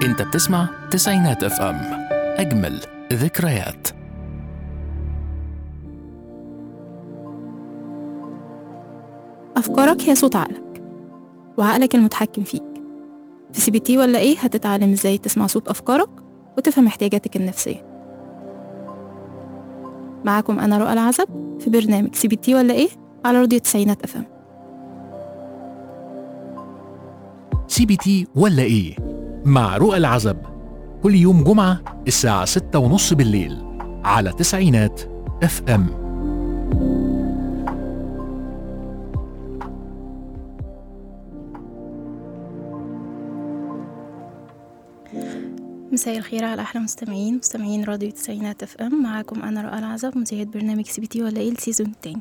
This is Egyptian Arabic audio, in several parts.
انت بتسمع تسعينات اف ام اجمل ذكريات أفكارك هي صوت عقلك وعقلك المتحكم فيك في سي بي تي ولا إيه هتتعلم إزاي تسمع صوت أفكارك وتفهم احتياجاتك النفسية معاكم أنا رؤى العزب في برنامج سي بي تي ولا إيه على راديو تسعينات أفهم سي بي تي ولا ايه مع رؤى العزب كل يوم جمعة الساعة ستة ونص بالليل على تسعينات اف ام مساء الخير على أحلى مستمعين مستمعين راديو تسعينات اف ام معاكم أنا رؤى العزب مذيعة برنامج سي بي تي ولا إيه السيزون التاني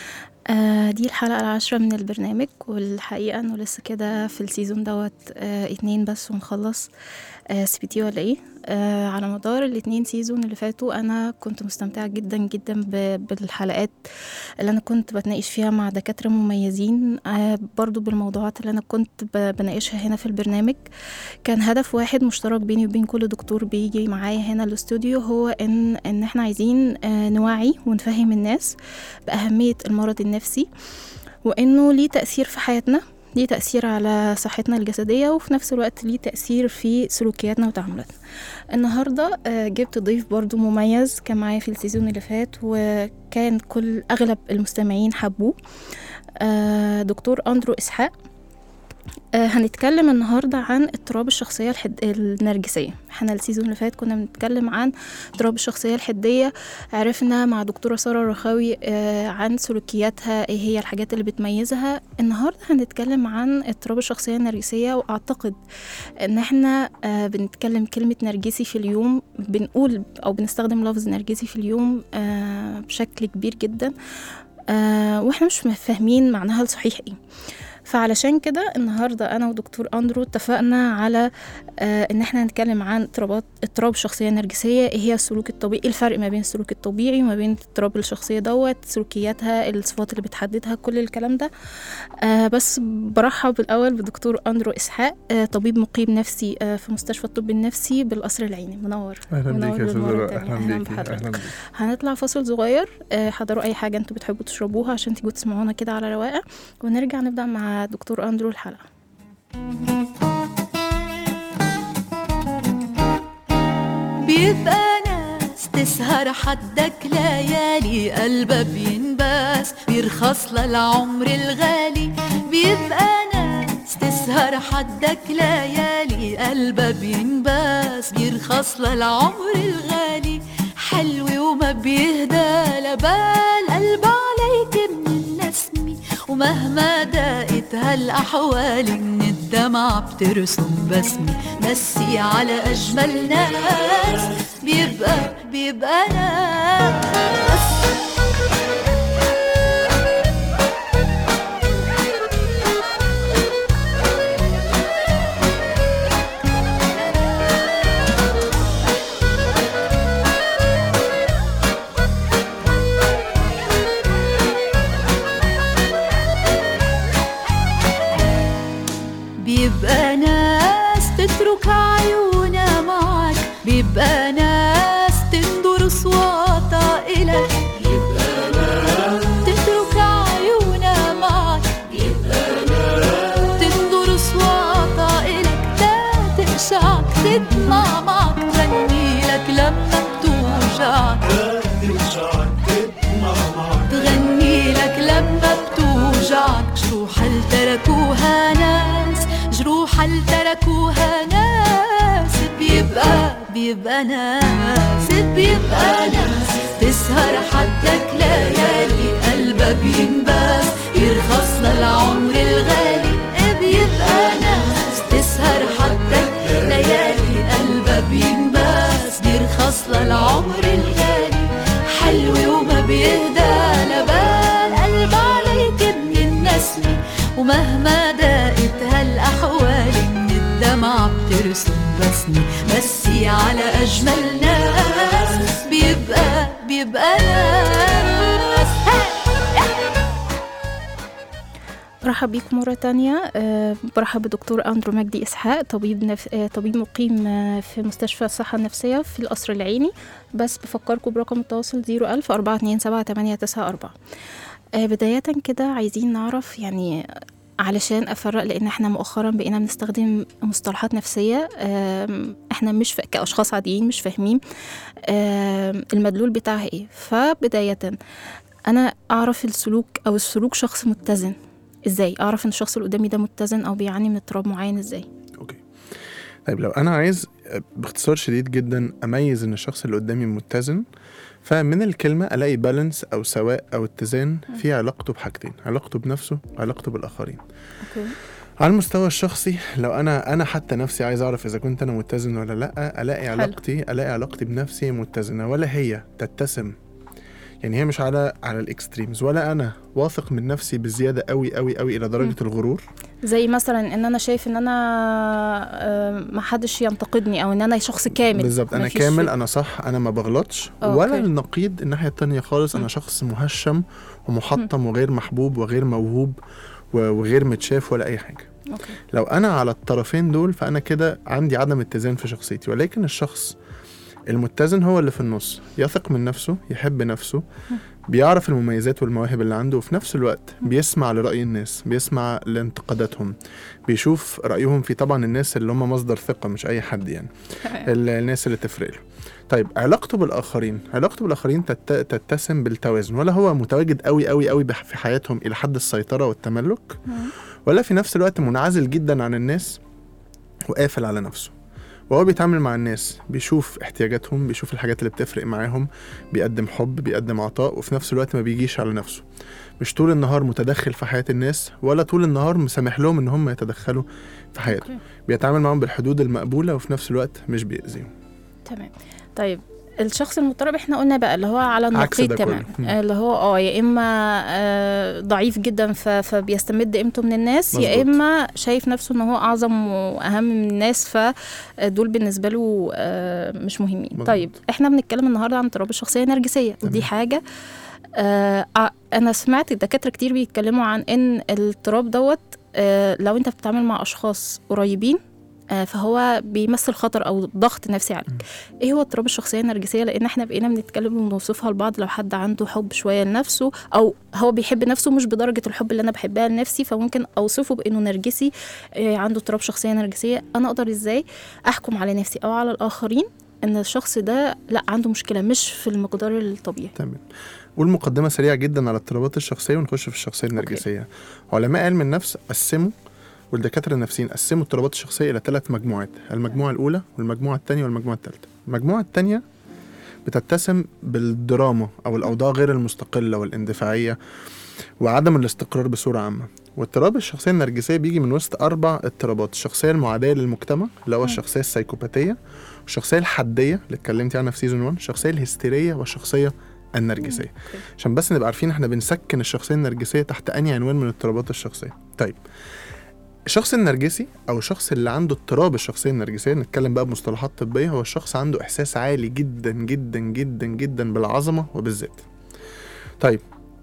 آه دي الحلقة العاشرة من البرنامج والحقيقة انه لسه كده في السيزون دوت آه اتنين بس ونخلص آه سي بي تي ولا ايه آه على مدار الاتنين سيزون اللي فاتوا انا كنت مستمتعة جدا جدا ب- بالحلقات اللي انا كنت بتناقش فيها مع دكاترة مميزين آه برضو بالموضوعات اللي انا كنت ب- بناقشها هنا في البرنامج كان هدف واحد مشترك بيني وبين كل دكتور بيجي معايا هنا الاستوديو هو ان ان احنا عايزين آه نوعي ونفهم الناس بأهمية المرض النفسي وإنه ليه تأثير في حياتنا ليه تأثير على صحتنا الجسدية وفي نفس الوقت ليه تأثير في سلوكياتنا وتعاملاتنا النهاردة آه، جبت ضيف برضو مميز كان معايا في السيزون اللي فات وكان كل أغلب المستمعين حبوه آه، دكتور أندرو إسحاق آه، هنتكلم النهاردة عن اضطراب الشخصية الحد... النرجسية احنا السيزون اللي فات كنا بنتكلم عن اضطراب الشخصية الحدية عرفنا مع دكتورة سارة الرخاوي آه، عن سلوكياتها ايه هي الحاجات اللي بتميزها النهاردة هنتكلم عن اضطراب الشخصية النرجسية واعتقد ان احنا آه، بنتكلم كلمة نرجسي في اليوم بنقول او بنستخدم لفظ نرجسي في اليوم آه، بشكل كبير جدا آه، واحنا مش فاهمين معناها الصحيح ايه فعلشان كده النهارده انا ودكتور اندرو اتفقنا على آه ان احنا هنتكلم عن اضطرابات اضطراب الشخصيه النرجسيه ايه هي السلوك الطبيعي ايه الفرق ما بين السلوك الطبيعي وما بين اضطراب الشخصيه دوت سلوكياتها الصفات اللي بتحددها كل الكلام ده آه بس برحب بالاول بدكتور اندرو اسحاق آه طبيب مقيم نفسي آه في مستشفى الطب النفسي بالقصر العيني منور اهلا منور بيك يا استاذ بالمرة رؤى التانية. اهلا بيك بحضرتك. اهلا بيك هنطلع فاصل صغير آه، حضروا اي حاجه انتوا بتحبوا تشربوها عشان تيجوا تسمعونا كده على رواقه ونرجع نبدا مع دكتور اندرو الحلقه بيبقى ناس تسهر حدك ليالي قلبها بينباس بيرخص للعمر الغالي بيبقى ناس تسهر حدك ليالي قلبها بينباس بيرخص للعمر الغالي حلو وما بيهدى لبال قلب عليك من النسمي ومهما دقت هالأحوال من الدمع بترسم بسمي مسي على أجمل ناس بيبقى بيبقى ناس بيبقى ناس تترك عيونها معك بيبقى ناس تندر اصواتها إلك بيبقى ناس تترك عيونها معك بيبقى ناس تندر اصواتها إلك لا تقشعك تدمع معك تغني لك لما بتوجعك تغني لك لما بتوجعك جروح اللي تركوها ناس جروح اللي تركوها ناس بيبقى بيبقى ناس بيبقى ناس تسهر حدك ليالي قلبها بينباس يرخص للعمر الغالي بيبقى ناس تسهر حدك ليالي قلبها بينباس بيرخص للعمر الغالي حلو وما بيهدى لبال قلب عليك من النسمة ومهما دقت هالأحوال من الدمع بترسم بسمة مسي على أجمل ناس بيبقى بيبقى ناس برحب بيكم مرة تانية أه برحب بدكتور أندرو مجدي إسحاق طبيب نف... أه طبيب مقيم أه في مستشفى الصحة النفسية في القصر العيني بس بفكركم برقم التواصل 01000 427 أه بداية كده عايزين نعرف يعني علشان افرق لان احنا مؤخرا بقينا بنستخدم مصطلحات نفسيه آم، احنا مش ف... كاشخاص عاديين مش فاهمين آم، المدلول بتاعها ايه فبدايه انا اعرف السلوك او السلوك شخص متزن ازاي اعرف ان الشخص اللي قدامي ده متزن او بيعاني من اضطراب معين ازاي اوكي طيب لو انا عايز باختصار شديد جدا اميز ان الشخص اللي قدامي متزن فمن الكلمة ألاقي بالانس أو سواء أو اتزان في علاقته بحاجتين علاقته بنفسه وعلاقته بالآخرين اوكي على المستوى الشخصي لو أنا أنا حتى نفسي عايز أعرف إذا كنت أنا متزن ولا لأ ألاقي علاقتي ألاقي علاقتي بنفسي متزنة ولا هي تتسم يعني هي مش على على الاكستريمز ولا انا واثق من نفسي بزياده قوي قوي قوي الى درجه الغرور زي مثلا ان انا شايف ان انا آه، ما حدش ينتقدني او ان انا شخص كامل بالظبط انا مفيش- كامل انا صح انا ما بغلطش أوكي. ولا النقيض الناحيه التانية خالص انا م. شخص مهشم ومحطم وغير محبوب وغير موهوب و- وغير متشاف ولا اي حاجه اوكي لو انا على الطرفين دول فانا كده عندي عدم اتزان في شخصيتي ولكن الشخص المتزن هو اللي في النص يثق من نفسه يحب نفسه بيعرف المميزات والمواهب اللي عنده وفي نفس الوقت بيسمع لرأي الناس بيسمع لانتقاداتهم بيشوف رأيهم في طبعا الناس اللي هم مصدر ثقة مش أي حد يعني ال- الناس اللي تفرق له طيب علاقته بالآخرين علاقته بالآخرين تت... تتسم بالتوازن ولا هو متواجد قوي قوي قوي بح- في حياتهم إلى حد السيطرة والتملك ولا في نفس الوقت منعزل جدا عن الناس وقافل على نفسه وهو بيتعامل مع الناس بيشوف احتياجاتهم بيشوف الحاجات اللي بتفرق معاهم بيقدم حب بيقدم عطاء وفي نفس الوقت ما بيجيش على نفسه مش طول النهار متدخل في حياة الناس ولا طول النهار مسامح لهم ان هم يتدخلوا في حياته أوكي. بيتعامل معاهم بالحدود المقبولة وفي نفس الوقت مش بيأذيهم تمام طيب الشخص المضطرب احنا قلنا بقى اللي هو على عكس النقيض ده تمام كله. مم. اللي هو اه يا اما آه ضعيف جدا ف- فبيستمد قيمته من الناس يا مظبوط. اما شايف نفسه ان هو اعظم واهم من الناس فدول بالنسبه له آه مش مهمين مظبوط. طيب احنا بنتكلم النهارده عن اضطراب الشخصيه النرجسيه ودي تمام. حاجه آه ع- انا سمعت دكاتره كتير بيتكلموا عن ان الاضطراب دوت آه لو انت بتتعامل مع اشخاص قريبين آه، فهو بيمثل خطر او ضغط نفسي عليك ايه هو اضطراب الشخصيه النرجسيه لان احنا بقينا بنتكلم ونوصفها لبعض لو حد عنده حب شويه لنفسه او هو بيحب نفسه مش بدرجه الحب اللي انا بحبها لنفسي فممكن اوصفه بانه نرجسي آه، عنده اضطراب شخصيه نرجسيه انا اقدر ازاي احكم على نفسي او على الاخرين ان الشخص ده لا عنده مشكله مش في المقدار الطبيعي تمام والمقدمة سريعة جدا على اضطرابات الشخصية ونخش في الشخصية النرجسية علماء علم النفس قسموا والدكاترة النفسيين قسموا اضطرابات الشخصية إلى ثلاث مجموعات المجموعة الأولى والمجموعة الثانية والمجموعة الثالثة المجموعة الثانية بتتسم بالدراما أو الأوضاع غير المستقلة والاندفاعية وعدم الاستقرار بصورة عامة واضطراب الشخصية النرجسية بيجي من وسط أربع اضطرابات الشخصية المعادية للمجتمع اللي هو الشخصية السيكوباتية والشخصية الحدية اللي اتكلمتي عنها في سيزون 1 الشخصية الهستيرية والشخصية النرجسية عشان بس نبقى عارفين احنا بنسكن الشخصية النرجسية تحت أنهي عنوان من اضطرابات الشخصية طيب الشخص النرجسي او الشخص اللي عنده اضطراب الشخصيه النرجسيه نتكلم بقى بمصطلحات طبيه هو الشخص عنده احساس عالي جدا جدا جدا جدا بالعظمه وبالذات طيب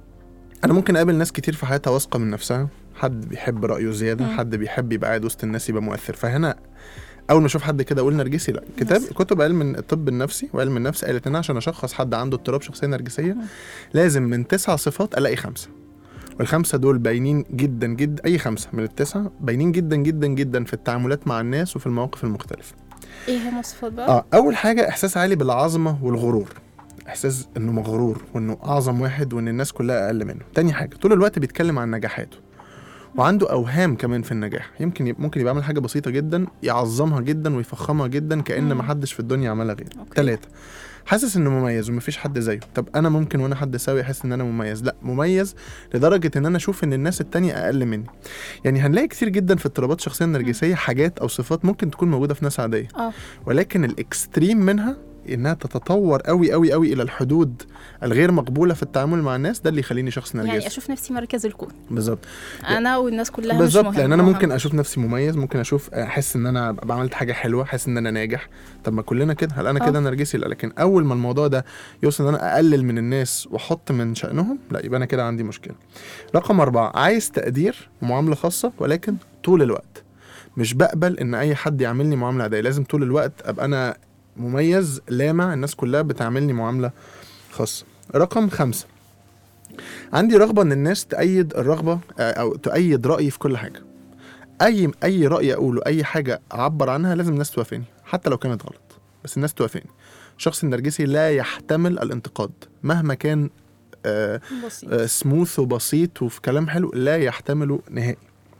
انا ممكن اقابل ناس كتير في حياتها واثقه من نفسها حد بيحب رايه زياده مم. حد بيحب يبقى قاعد وسط الناس يبقى مؤثر فهنا اول ما اشوف حد كده اقول نرجسي لا كتاب نفسي. كتب علم الطب النفسي وعلم النفس قالت ان عشان اشخص حد عنده اضطراب شخصيه نرجسيه مم. لازم من تسع صفات الاقي خمسه والخمسه دول باينين جدا جدا اي خمسه من التسعه باينين جدا جدا جدا في التعاملات مع الناس وفي المواقف المختلفه ايه هم الصفات بقى اه اول حاجه احساس عالي بالعظمه والغرور احساس انه مغرور وانه اعظم واحد وان الناس كلها اقل منه تاني حاجه طول الوقت بيتكلم عن نجاحاته وعنده اوهام كمان في النجاح يمكن يب... ممكن يبقى عامل حاجه بسيطه جدا يعظمها جدا ويفخمها جدا كان مم. ما حدش في الدنيا عملها غيره أوكي. ثلاثه حاسس انه مميز ومفيش حد زيه طب انا ممكن وانا حد سوي احس ان انا مميز لا مميز لدرجه ان انا اشوف ان الناس التانية اقل مني يعني هنلاقي كتير جدا في اضطرابات الشخصيه النرجسيه حاجات او صفات ممكن تكون موجوده في ناس عاديه اه ولكن الاكستريم منها انها تتطور قوي قوي قوي الى الحدود الغير مقبوله في التعامل مع الناس ده اللي يخليني شخص يعني نرجسي اشوف نفسي مركز الكون بالظبط انا والناس كلها مش بالظبط مهم لان انا ممكن مهم. اشوف نفسي مميز ممكن اشوف احس ان انا أبقى عملت حاجه حلوه احس ان انا ناجح طب ما كلنا كده هل انا آه. كده نرجسي لا لكن اول ما الموضوع ده يوصل ان انا اقلل من الناس واحط من شانهم لا يبقى انا كده عندي مشكله رقم أربعة عايز تقدير ومعامله خاصه ولكن طول الوقت مش بقبل ان اي حد يعاملني معامله عاديه لازم طول الوقت ابقى انا مميز لامع الناس كلها بتعاملني معامله خاصه رقم خمسة عندي رغبه ان الناس تأيد الرغبه آه، او تأيد رايي في كل حاجه اي اي راي اقوله اي حاجه اعبر عنها لازم الناس توافقني حتى لو كانت غلط بس الناس توافقني الشخص النرجسي لا يحتمل الانتقاد مهما كان آه بسيط آه، سموث وبسيط وفي كلام حلو لا يحتمله نهائي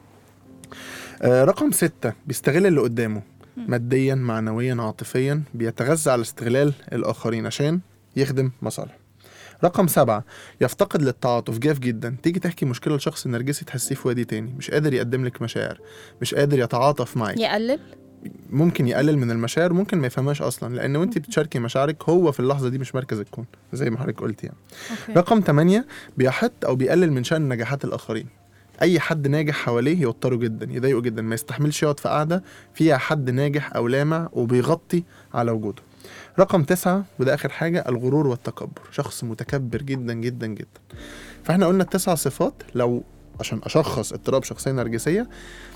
آه، رقم ستة بيستغل اللي قدامه ماديا معنويا عاطفيا بيتغذى على استغلال الآخرين عشان يخدم مصالحه رقم سبعة يفتقد للتعاطف جاف جدا تيجي تحكي مشكلة لشخص نرجسي تحسيه في وادي تاني مش قادر يقدم لك مشاعر مش قادر يتعاطف معك يقلل ممكن يقلل من المشاعر ممكن ما يفهمهاش اصلا لان وانت بتشاركي مشاعرك هو في اللحظه دي مش مركز الكون زي ما حضرتك قلت يعني اوكي رقم 8 بيحط او بيقلل من شان نجاحات الاخرين اي حد ناجح حواليه يوتره جدا يضايقه جدا ما يستحملش يقعد في قعده فيها حد ناجح او لامع وبيغطي على وجوده رقم تسعة وده اخر حاجه الغرور والتكبر شخص متكبر جدا جدا جدا فاحنا قلنا التسع صفات لو عشان اشخص اضطراب شخصيه نرجسيه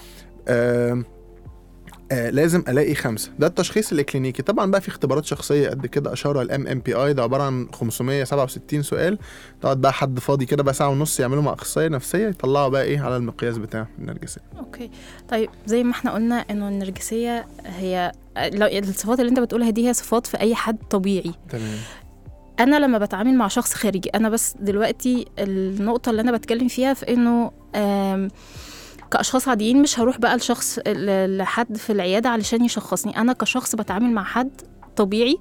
آه آه لازم الاقي خمسه ده التشخيص الاكلينيكي طبعا بقى في اختبارات شخصيه قد كده اشاره الام ام بي اي ده عباره عن 567 سؤال تقعد بقى حد فاضي كده بقى ساعه ونص يعملوا مع اخصائيه نفسيه يطلعوا بقى ايه على المقياس بتاع النرجسيه اوكي طيب زي ما احنا قلنا انه النرجسيه هي لو الصفات اللي انت بتقولها دي هي صفات في اي حد طبيعي تمام انا لما بتعامل مع شخص خارجي انا بس دلوقتي النقطه اللي انا بتكلم فيها في انه آم، كاشخاص عاديين مش هروح بقى لشخص ل- لحد في العياده علشان يشخصني انا كشخص بتعامل مع حد طبيعي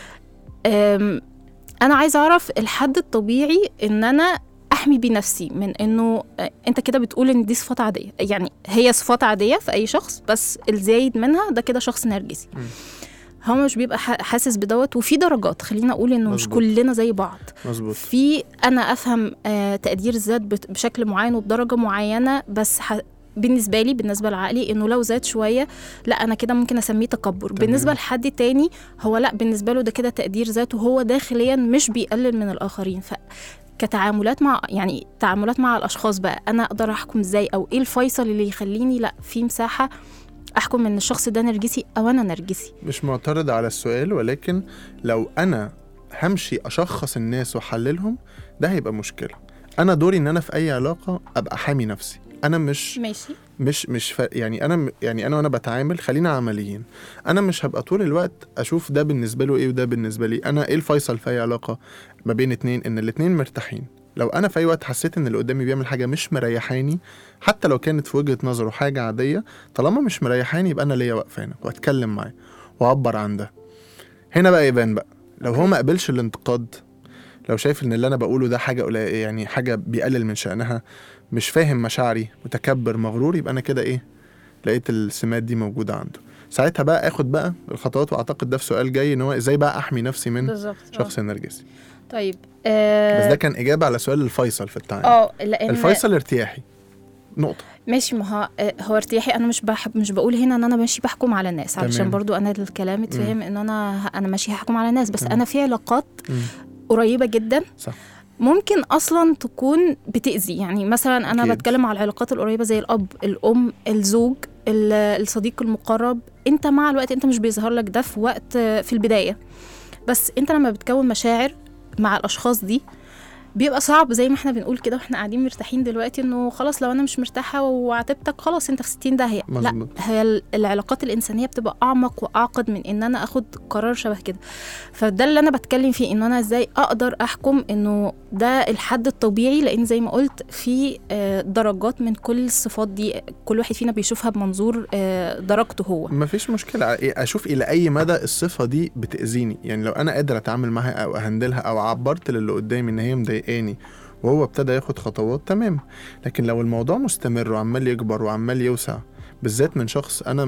أم، انا عايزه اعرف الحد الطبيعي ان انا احمي بيه نفسي من انه آه، انت كده بتقول ان دي صفات عاديه يعني هي صفات عاديه في اي شخص بس الزايد منها ده كده شخص نرجسي مم. هو مش بيبقى ح- حاسس بدوت وفي درجات خلينا اقول انه مش مظبوط. كلنا زي بعض مظبوط في انا افهم آه تقدير الذات بت- بشكل معين وبدرجه معينه بس ح... بالنسبه لي بالنسبه لعقلي انه لو زاد شويه لا انا كده ممكن اسميه تكبر تمام. بالنسبه لحد تاني هو لا بالنسبه له ده كده تقدير ذات وهو داخليا مش بيقلل من الاخرين ف كتعاملات مع يعني تعاملات مع الاشخاص بقى انا اقدر احكم ازاي او ايه الفيصل اللي يخليني لا في مساحه احكم ان الشخص ده نرجسي او انا نرجسي مش معترض على السؤال ولكن لو انا همشي اشخص الناس واحللهم ده هيبقى مشكله انا دوري ان انا في اي علاقه ابقى حامي نفسي انا مش ماشي مش مش ف... يعني انا م- يعني انا وانا بتعامل خلينا عمليين انا مش هبقى طول الوقت اشوف ده بالنسبه له ايه وده بالنسبه لي انا ايه الفيصل في اي علاقه ما بين اتنين ان الاتنين مرتاحين لو انا في اي وقت حسيت ان اللي قدامي بيعمل حاجه مش مريحاني حتى لو كانت في وجهه نظره حاجه عاديه طالما مش مريحاني يبقى انا ليا وقفه هنا واتكلم معاه واعبر عن ده هنا بقى يبان بقى لو هو ما قبلش الانتقاد لو شايف ان اللي انا بقوله ده حاجه قليله يعني حاجه بيقلل من شأنها مش فاهم مشاعري متكبر مغرور يبقى انا كده ايه لقيت السمات دي موجوده عنده ساعتها بقى اخد بقى الخطوات واعتقد ده في سؤال جاي ان هو ازاي بقى احمي نفسي من بالظبط شخص نرجسي طيب بس آه ده كان اجابه على سؤال الفيصل في التعامل اه لان الفيصل ارتياحي نقطه ماشي ما هو آه، هو ارتياحي انا مش بحب مش بقول هنا ان انا ماشي بحكم على الناس علشان تمام. برضو انا الكلام اتفهم ان انا انا ماشي هحكم على الناس بس تمام. انا في علاقات مم. قريبه جدا صح ممكن اصلا تكون بتاذي يعني مثلا انا أكيد. بتكلم على العلاقات القريبه زي الاب الام الزوج ال- الصديق المقرب انت مع الوقت انت مش بيظهر لك ده في وقت آه، في البدايه بس انت لما بتكون مشاعر مع الاشخاص دي بيبقى صعب زي ما احنا بنقول كده واحنا قاعدين مرتاحين دلوقتي انه خلاص لو انا مش مرتاحه وعاتبتك خلاص انت في 60 داهيه لا مظبوط. هي ال- العلاقات الانسانيه بتبقى اعمق واعقد من ان انا اخد قرار شبه كده فده اللي انا بتكلم فيه ان انا ازاي اقدر احكم انه ده الحد الطبيعي لان زي ما قلت في آه، درجات من كل الصفات دي كل واحد فينا بيشوفها بمنظور آه، درجته هو مفيش مشكلة إيه، أشوف إلى أي مدى الصفة دي بتأذيني يعني لو أنا قادر أتعامل معاها أو أهندلها أو عبرت للي قدامي إن هي مضايقاني وهو ابتدى ياخد خطوات تمام لكن لو الموضوع مستمر وعمال يكبر وعمال يوسع بالذات من شخص أنا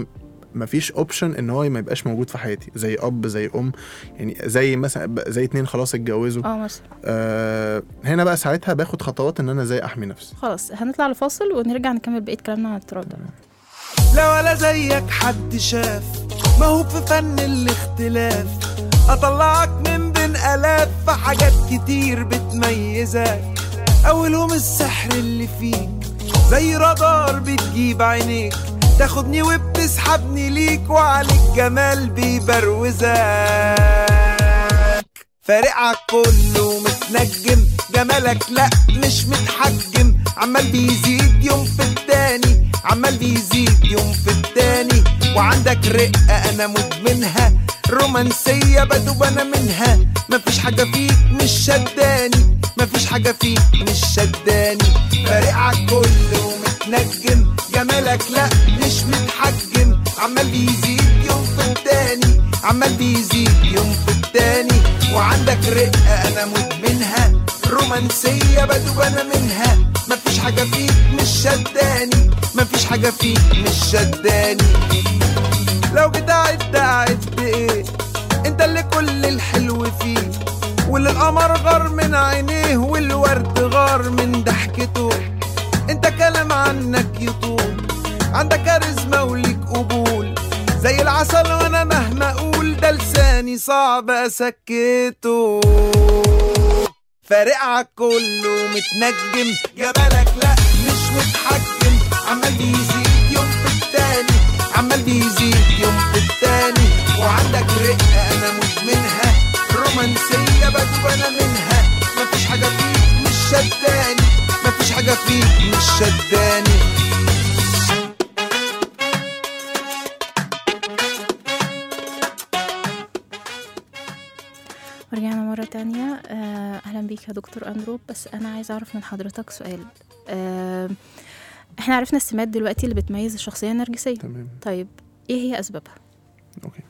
مفيش اوبشن ان هو ما يبقاش موجود في حياتي زي اب زي ام يعني زي مثلا زي اتنين خلاص اتجوزوا اه مثلا آه هنا بقى ساعتها باخد خطوات ان انا ازاي احمي نفسي خلاص هنطلع لفاصل ونرجع نكمل بقيه كلامنا عن التراب ده لا ولا زيك حد شاف ما هو في فن الاختلاف اطلعك من بين الاف في حاجات كتير بتميزك اولهم السحر اللي فيك زي رادار بتجيب عينيك تاخدني وبتسحبني ليك وعليك جمال بيبروزك فارقعك كله متنجم جمالك لا مش متحجم عمال بيزيد يوم في التاني عمال بيزيد يوم في التاني وعندك رقة أنا مدمنها رومانسية بدوب أنا منها مفيش حاجة فيك مش شداني مفيش حاجة فيك مش شداني فارقعك كله متنجم جمالك لا مش متحجم عمال بيزيد يوم في التاني عمال بيزيد يوم في التاني وعندك رقة أنا مدمنها رومانسية بدوب أنا منها مفيش حاجة فيك مش شداني مفيش حاجة فيك مش شداني لو جيت أعد أعد إيه أنت اللي كل الحلو فيه واللي القمر غار من عينيه والورد غار من ضحكته انت كلام عنك يطول عندك كاريزما وليك قبول زي العسل وانا مهما اقول ده لساني صعب اسكته فارقعك كله متنجم جمالك لا مش متحجم عمال بيزيد يوم في التاني عمال بيزيد يوم في التاني وعندك رقة انا مدمنها رومانسية بدوب انا منها مفيش حاجة فيك مش شداني مفيش حاجة فيك مش شداني ورجعنا مرة تانية آه، أهلا بيك يا دكتور أندرو بس أنا عايزة أعرف من حضرتك سؤال آه، إحنا عرفنا السمات دلوقتي اللي بتميز الشخصية النرجسية تمام طيب إيه هي أسبابها؟ اوكي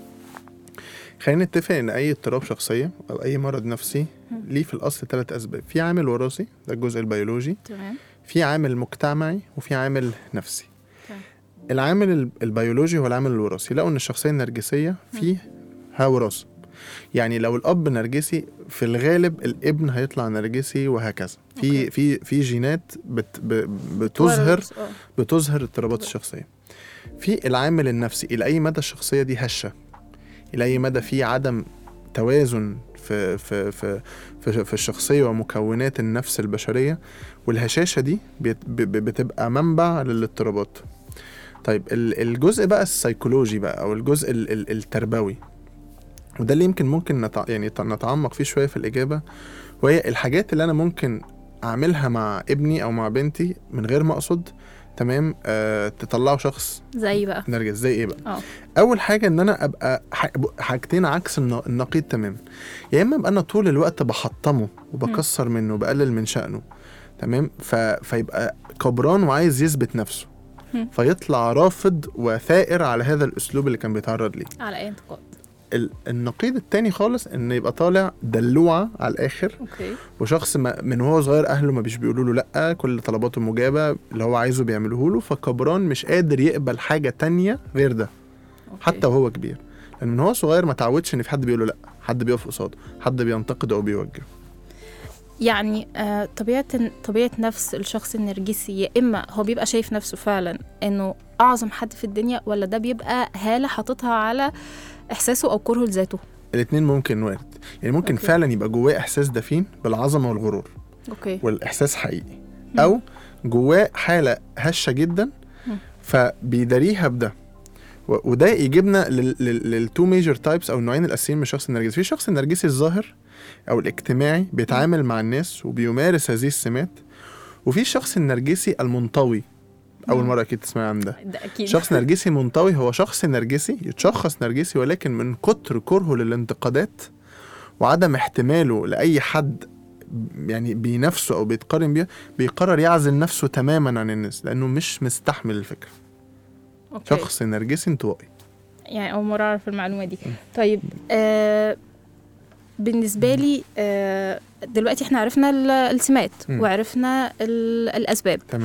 خلينا نتفق ان اي اضطراب شخصيه او اي مرض نفسي ليه في الاصل ثلاث اسباب في عامل وراثي ده الجزء البيولوجي تمام في عامل مجتمعي وفي عامل نفسي تمام. العامل ال- البيولوجي هو العامل الوراثي لقوا ان الشخصيه النرجسيه فيها وراثه يعني لو الاب نرجسي في الغالب الابن هيطلع نرجسي وهكذا في أوكي. في في جينات بت ب- بتظهر ورث، آه. بتظهر اضطرابات الشخصيه في العامل النفسي الى اي مدى الشخصيه دي هشه الى اي مدى في عدم توازن في في في في, في الشخصيه ومكونات النفس البشريه والهشاشه دي بت- ب- ب- بتبقى منبع للاضطرابات طيب ال- الجزء بقى السيكولوجي بقى او الجزء ال- ال- التربوي وده اللي يمكن ممكن نتع... يعني ت- نتعمق فيه شويه في الاجابه وهي الحاجات اللي انا ممكن اعملها مع ابني او مع بنتي من غير ما اقصد تمام آه تطلعه شخص زي بقى نرجس زي ايه بقى اه اول حاجه ان انا ابقى ح- حاجتين عكس الن- النقيض تماما يا اما ابقى انا طول الوقت بحطمه وبكسر منه وبقلل من شأنه تمام ف... فيبقى كبران وعايز يثبت نفسه مم. فيطلع رافض وثائر على هذا الاسلوب اللي كان بيتعرض ليه على أي انتقاد ال- النقيض التاني خالص ان يبقى طالع دلوعه على الاخر أوكي وشخص ما من وهو صغير اهله ما بيش بيقولوا له لا كل طلباته مجابه اللي هو عايزه بيعملوه له فكبران مش قادر يقبل حاجه تانية غير ده أوكي. حتى وهو كبير لان من هو صغير ما تعودش ان في حد بيقول له لا حد بيقف قصاده حد بينتقده او بيوجهه يعني آه طبيعة طبيعة نفس الشخص النرجسي يا إما هو بيبقى شايف نفسه فعلا إنه أعظم حد في الدنيا ولا ده بيبقى هالة حاططها على إحساسه أو كرهه لذاته الاثنين ممكن وارد يعني ممكن أوكي. فعلا يبقى جواه احساس دفين بالعظمه والغرور أوكي والاحساس حقيقي او جواه حاله هشه جدا مم. فبيداريها بده و- وده يجيبنا للتو ميجر تايبس او النوعين الاساسيين من الشخص النرجسي في الشخص النرجسي الظاهر او الاجتماعي بيتعامل مع الناس وبيمارس هذه السمات وفي الشخص النرجسي المنطوي اول مم. مره اكيد تسمعي عن ده ده أكيد شخص نرجسي منطوي هو شخص نرجسي يتشخص نرجسي ولكن من كتر كرهه للانتقادات وعدم احتماله لاي حد يعني بينافسه او بيتقارن بيه بيقرر يعزل نفسه تماما عن الناس لانه مش مستحمل الفكره أوكي. شخص نرجسي انطوائي يعني أول مرة أعرف المعلومة دي طيب آه بالنسبة لي آه دلوقتي احنا عرفنا ال- السمات مم. وعرفنا ال- الأسباب تمام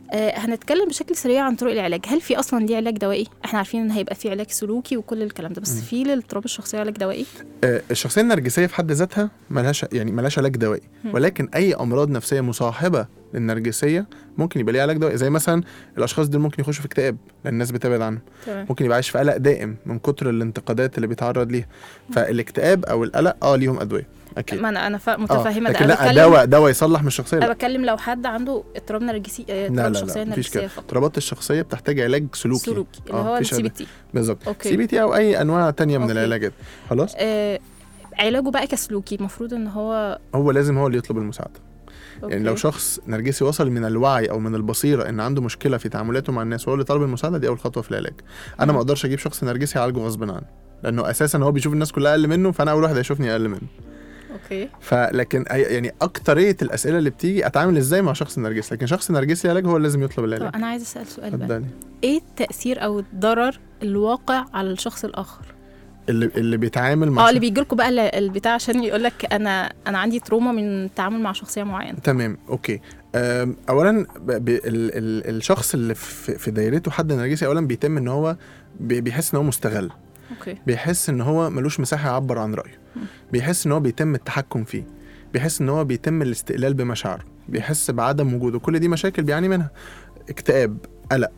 آه هنتكلم بشكل سريع عن طرق العلاج هل في اصلا ليه علاج دوائي احنا عارفين ان هيبقى في علاج سلوكي وكل الكلام ده بس مم. في للاضطراب الشخصيه علاج دوائي آه، الشخصيه النرجسيه في حد ذاتها ملهاش يعني ملهاش علاج دوائي مم. ولكن اي امراض نفسيه مصاحبه للنرجسيه ممكن يبقى ليها علاج دوائي زي مثلا الاشخاص دول ممكن يخشوا في اكتئاب لان الناس بتبعد عنهم تمام ممكن يبقى عايش في قلق دائم من كتر الانتقادات اللي بيتعرض ليها فالاكتئاب او القلق اه ليهم ادويه اكيد ما انا انا فا- آه، متفهمه ده لكن انا لا بتكلم دواء دواء يصلح من الشخصيه انا لا بتكلم لو حد عنده اضطراب نرجسي آه، لا اضطراب لا الشخصيه لا مفيش النرجسيه كده فقط اضطرابات الشخصيه بتحتاج علاج سلوكي سلوكي اللي آه، هو مفيش السي بي علاج. تي بالظبط أوكي. سي بي تي او اي انواع تانية من أوكي. العلاجات خلاص آه علاجه بقى كسلوكي المفروض ان هو هو لازم هو اللي يطلب المساعده يعني لو أوكي. شخص نرجسي وصل من الوعي او من البصيره ان عنده مشكله في تعاملاته مع الناس وهو اللي طلب المساعده دي اول خطوه في العلاج انا مم. ما اقدرش اجيب شخص نرجسي اعالجه غصب عنه لانه اساسا هو بيشوف الناس كلها اقل منه فانا اول واحد هيشوفني اقل منه اوكي فلكن أي- يعني اكتريه الاسئله اللي بتيجي اتعامل ازاي مع شخص نرجسي لكن شخص نرجسي علاج هو اللي لازم يطلب طب العلاج انا عايزه اسال سؤال بقى اتفضلي ايه التاثير او الضرر الواقع على الشخص الاخر اللي اللي بيتعامل مع اه شخص- اللي بيجي لكم بقى ال- البتاع عشان يقول لك انا انا عندي تروما من التعامل مع شخصيه معينه تمام اوكي أم، اولا ب... ب... ال... ال... الشخص اللي في... في دايرته حد نرجسي اولا بيتم ان هو بي... بيحس ان هو مستغل اوكي بيحس ان هو ملوش مساحه يعبر عن رايه بيحس ان هو بيتم التحكم فيه بيحس ان هو بيتم الاستقلال بمشاعره بيحس بعدم وجوده كل دي مشاكل بيعاني منها اكتئاب قلق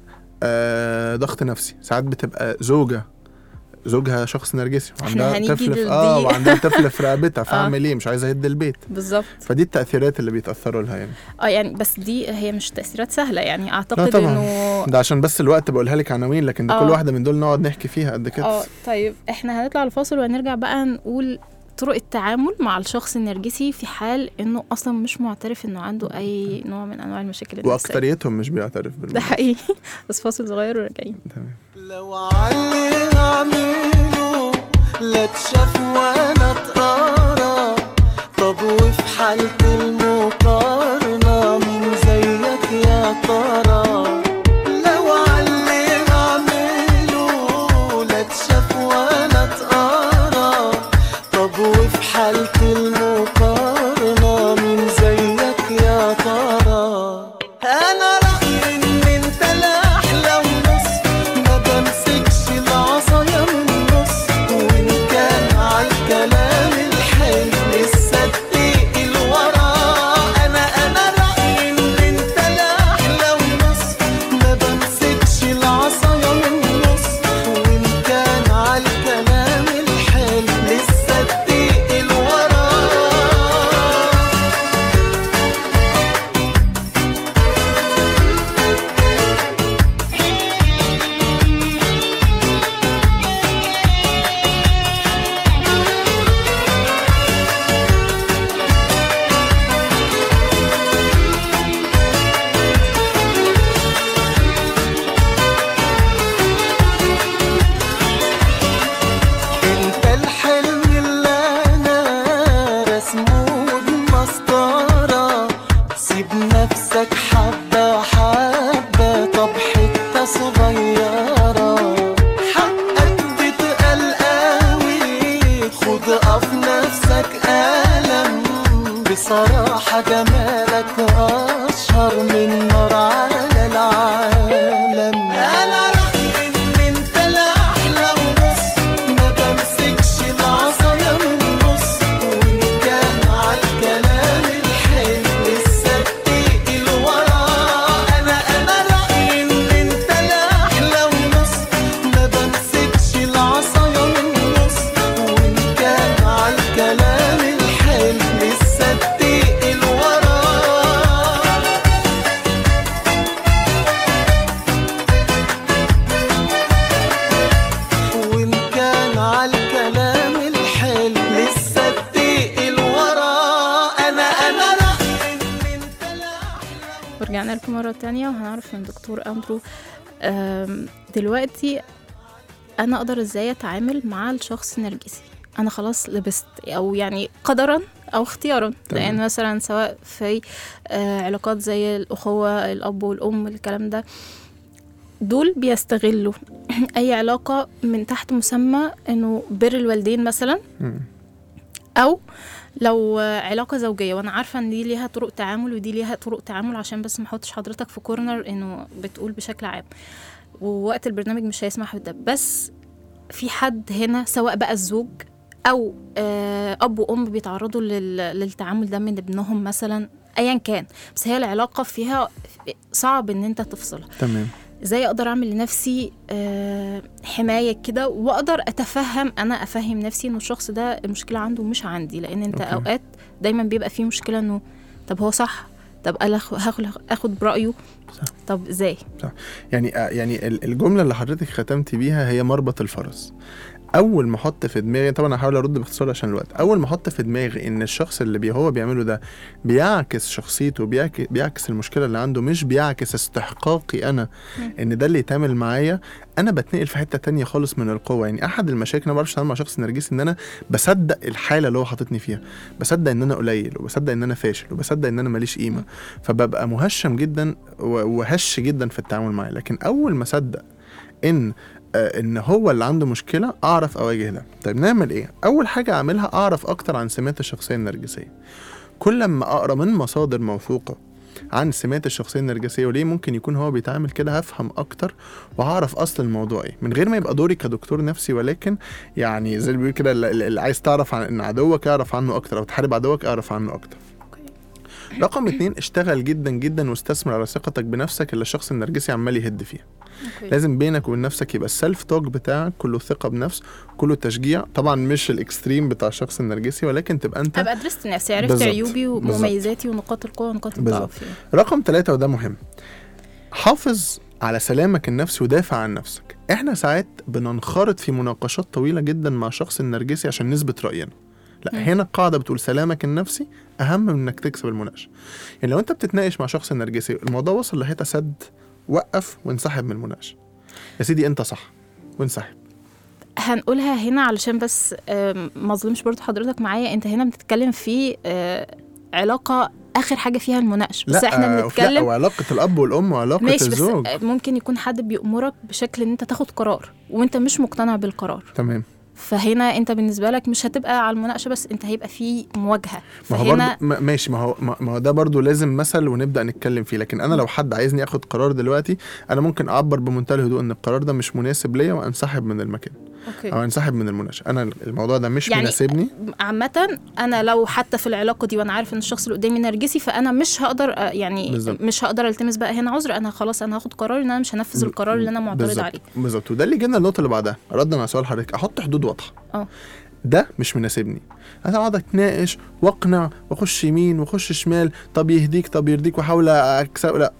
آه، ضغط نفسي ساعات بتبقى زوجه زوجها شخص نرجسي وعندها هنيجي طفل في لدي. اه وعندها طفل في رقبتها فاعمل ايه مش عايزه اهد البيت بالظبط فدي التاثيرات اللي بيتاثروا لها يعني اه يعني بس دي هي مش تاثيرات سهله يعني لا اعتقد طبعا انه ده عشان بس الوقت بقولها لك عناوين لكن ده آه. كل واحده من دول نقعد نحكي فيها قد كده اه طيب احنا هنطلع الفاصل وهنرجع بقى نقول طرق التعامل مع الشخص النرجسي في حال انه اصلا مش معترف انه عنده اي نوع من انواع المشاكل النفسيه واكتريتهم مش بيعترف ده بالموضوع حقيقي بس فاصل صغير وراجعين تمام لو علي هعمله لا تشاف ولا تقرا طب وفي حالة المقارنة مين زيك يا ترى لو علي هعمله لا تشاف ولا تقرا طب وفي حالة المقارنة مين زيك يا ترى انا رأيي ان انت الاحلى ونص ما بمسكش العصاية من النص وان كان عالكلام الحلو لسه الدقيق الورا انا انا رأيي ان انت الاحلى ونص ما بمسكش العصاية من النص وان كان عالكلام الحلو لسه الدقيق الورا انت الحلم اللي انا رسمه بمسطرة سيب نفسك حبة حبة طب حتة صغيرة حقك بتقل قوي خد اقف نفسك ألم بصراحة جمالك أشهر من نار على العالم أنا رأيي إن أنت الأحلى ونص ما بمسكش العصاية من النص وإن كان عالكلام الحلو لسه الدقيق الورا أنا أنا رأيي إن أنت الأحلى ونص ما بمسكش العصاية من النص وإن كان عالكلام الحلو لسه الدقيق الورا وإن كان عالكلام الحلو لسه الدقيق الورا أنا أنا رأيي إن أنت الأحلى ورجعنا لكم مرة تانية وهنعرف من دكتور أندرو أم، دلوقتي أنا أقدر إزاي أتعامل مع الشخص النرجسي أنا خلاص لبست أو يعني قدرا أو اختيارا تمام. لأن مثلا سواء في آه، علاقات زي الأخوة الأب والأم الكلام ده دول بيستغلوا أي علاقة من تحت مسمى إنه بر الوالدين مثلا مم. او لو علاقة زوجية وأنا عارفة إن دي ليها طرق تعامل ودي ليها طرق تعامل عشان بس ما احطش حضرتك في كورنر إنه بتقول بشكل عام ووقت البرنامج مش هيسمح بده بس في حد هنا سواء بقى الزوج أو آه، أب وأم بيتعرضوا لل- للتعامل ده من ابنهم مثلا أيا كان بس هي العلاقة فيها صعب إن أنت تفصلها تمام ازاي اقدر اعمل لنفسي آه، حمايه كده واقدر اتفهم انا افهم نفسي انه الشخص ده المشكله عنده مش عندي لان انت أوكي. اوقات دايما بيبقى فيه مشكله انه طب هو صح طب انا آخ- هاخد اخد برايه صح. طب ازاي يعني آه، يعني ال- الجمله اللي حضرتك ختمتي بيها هي مربط الفرس اول ما احط في دماغي طبعا هحاول ارد باختصار عشان الوقت اول ما احط في دماغي ان الشخص اللي بي هو بيعمله ده بيعكس شخصيته بيعكس, بيعكس المشكله اللي عنده مش بيعكس استحقاقي انا ان ده اللي يتعمل معايا انا بتنقل في حته تانية خالص من القوه يعني احد المشاكل انا ما بعرفش اتعامل مع شخص نرجسي ان انا بصدق الحاله اللي هو حاططني فيها بصدق ان انا قليل وبصدق ان انا فاشل وبصدق ان انا ماليش قيمه فببقى مهشم جدا و- وهش جدا في التعامل معاه لكن اول ما اصدق ان آه، ان هو اللي عنده مشكله اعرف اواجه ده طيب نعمل ايه اول حاجه اعملها اعرف اكتر عن سمات الشخصيه النرجسيه كل ما اقرا من مصادر موثوقه عن سمات الشخصيه النرجسيه وليه ممكن يكون هو بيتعامل كده هفهم اكتر وهعرف اصل الموضوع ايه من غير ما يبقى دوري كدكتور نفسي ولكن يعني زي اللي بيقول كده اللي اللي عايز تعرف عن ان عدوك اعرف عنه اكتر او تحارب عدوك اعرف عنه اكتر رقم اتنين اشتغل جدا جدا واستثمر على ثقتك بنفسك اللي الشخص النرجسي عمال يهد فيها لازم بينك وبين نفسك يبقى السيلف توك بتاعك كله ثقه بنفس كله تشجيع طبعا مش الاكستريم بتاع الشخص النرجسي ولكن تبقى انت ابقى درست نفسي عرفت بالظبط. عيوبي بالظبط. ومميزاتي ونقاط القوه ونقاط الضعف يعني. رقم ثلاثة وده مهم حافظ على سلامك النفسي ودافع عن نفسك احنا ساعات بننخرط في مناقشات طويلة جدا مع شخص النرجسي عشان نثبت رأينا لا مم. هنا القاعدة بتقول سلامك النفسي أهم من إنك تكسب المناقشة يعني لو أنت بتتناقش مع شخص نرجسي الموضوع وصل لحتة سد وقف وانسحب من المناقشة يا سيدي أنت صح وانسحب هنقولها هنا علشان بس آم، ما اظلمش برضه حضرتك معايا انت هنا بتتكلم في آه، علاقه اخر حاجه فيها المناقشه بس احنا لا بنتكلم وعلاقة الأب والأم وعلاقة ماشي بس الزوج ممكن يكون حد بيأمرك بشكل ان انت تاخد قرار وانت مش مقتنع بالقرار تمام فهنا انت بالنسبه لك مش هتبقى على المناقشه بس انت هيبقى في مواجهه ما هو برضه فهنا ما- ماشي ما هو ما ما هو ده برضه لازم مثل ونبدا نتكلم فيه لكن انا لو حد عايزني اخد قرار دلوقتي انا ممكن اعبر بمنتهى الهدوء ان القرار ده مش مناسب ليا وانسحب من المكان او اوكي انسحب من المناقشه انا الموضوع ده مش يعني مناسبني عامة أنا لو حتى في العلاقة دي وأنا عارف إن الشخص اللي قدامي نرجسي فأنا مش هقدر آه، يعني بالظبط. مش هقدر التمس بقى هنا عذر أنا خلاص أنا هاخد قرار إن أنا مش هنفذ القرار اللي أنا معترض بالظبط عليه بالظبط وده اللي جينا النقطه اللي بعدها ردا على سؤال حضرتك احط حدود واضحه اه. ده مش مناسبني انا اقعد اتناقش واقنع واخش يمين واخش شمال طب يهديك طب يرضيك واحاول اكسب لا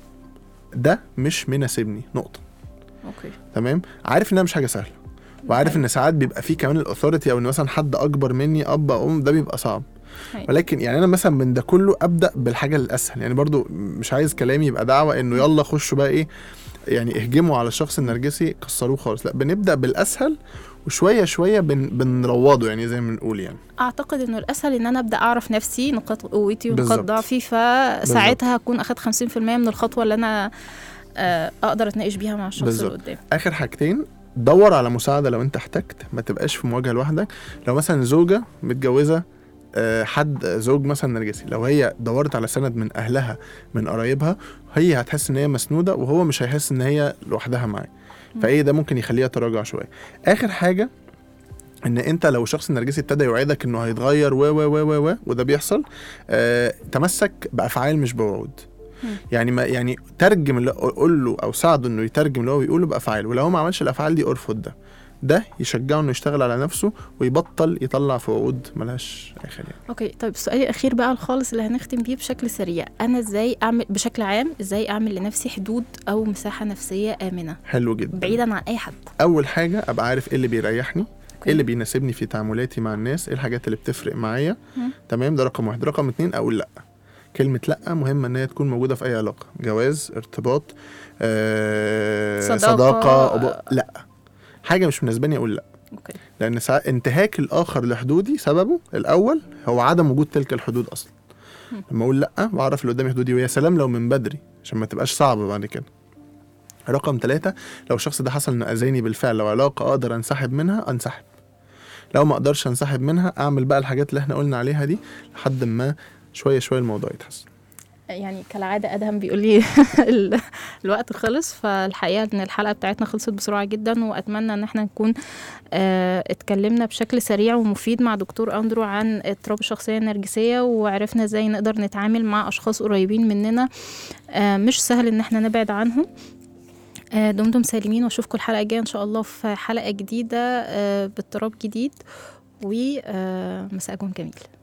ده مش مناسبني نقطه أوكي تمام عارف انها مش حاجه سهله وعارف ان ساعات بيبقى فيه كمان الاثوريتي او ان مثلا حد اكبر مني اب او ام ده بيبقى صعب هاي. ولكن يعني انا مثلا من ده كله ابدا بالحاجه الاسهل يعني برضو مش عايز كلامي يبقى دعوه انه يلا خشوا بقى ايه يعني اهجموا على الشخص النرجسي كسروه خالص لا بنبدا بالاسهل وشويه شويه بن بنروضه يعني زي ما بنقول يعني أعتقد إنه الأسهل إن أنا أبدأ أعرف نفسي نقاط قوتي ونقاط بالظبط. ضعفي فساعتها هكون أخدت 50% من الخطوة اللي أنا آه، أقدر أتناقش بيها مع الشخص اللي بالظبط. قدامي اخر حاجتين دور على مساعده لو انت احتجت ما تبقاش في مواجهه لوحدك لو مثلا زوجه متجوزه آه، حد زوج مثلا نرجسي لو هي دورت على سند من اهلها من قرايبها هي هتحس ان هي مسنوده وهو مش هيحس ان هي لوحدها معاه فايه ده ممكن يخليها تراجع شويه اخر حاجه ان انت لو شخص نرجسي ابتدى يوعدك انه هيتغير و و و و و وده بيحصل آه تمسك بافعال مش بوعود مم. يعني ما يعني ترجم اللي قول له او ساعده انه يترجم اللي هو بيقوله بافعال ولو هو ما عملش الافعال دي ارفض ده ده يشجعه انه يشتغل على نفسه ويبطل يطلع في وعود ملهاش اخر يعني اوكي طيب السؤال الاخير بقى الخالص اللي هنختم بيه بشكل سريع انا ازاي اعمل بشكل عام ازاي اعمل لنفسي حدود او مساحه نفسيه امنه حلو جدا بعيدا عن اي حد اول حاجه ابقى عارف ايه اللي بيريحني أوكي. ايه اللي بيناسبني في تعاملاتي مع الناس ايه الحاجات اللي بتفرق معايا مم. تمام ده رقم واحد رقم اتنين اقول لا كلمة لأ مهمة إن هي تكون موجودة في أي علاقة جواز ارتباط آه، صداقة. صداقة أبو... لأ حاجة مش مناسباني أقول لأ اوكي لأن ساعات انتهاك الآخر لحدودي سببه الأول هو عدم وجود تلك الحدود أصلا مم. لما أقول لأ بعرف اللي قدامي حدودي ويا سلام لو من بدري عشان ما تبقاش صعبة بعد كده رقم ثلاثة لو الشخص ده حصل انه اذاني بالفعل لو علاقة اقدر انسحب منها انسحب لو ما اقدرش انسحب منها اعمل بقى الحاجات اللي احنا قلنا عليها دي لحد ما شويه شويه الموضوع يتحسن يعني كالعادة أدهم بيقول لي ال- الوقت خلص فالحقيقة إن الحلقة بتاعتنا خلصت بسرعة جدا وأتمنى إن احنا نكون آه، اتكلمنا بشكل سريع ومفيد مع دكتور أندرو عن اضطراب الشخصية النرجسية وعرفنا إزاي نقدر نتعامل مع أشخاص قريبين مننا آه، مش سهل إن احنا نبعد عنهم آه، دمتم سالمين واشوفكم الحلقة الجاية إن شاء الله في حلقة جديدة آه، باضطراب جديد ومساءكم جميل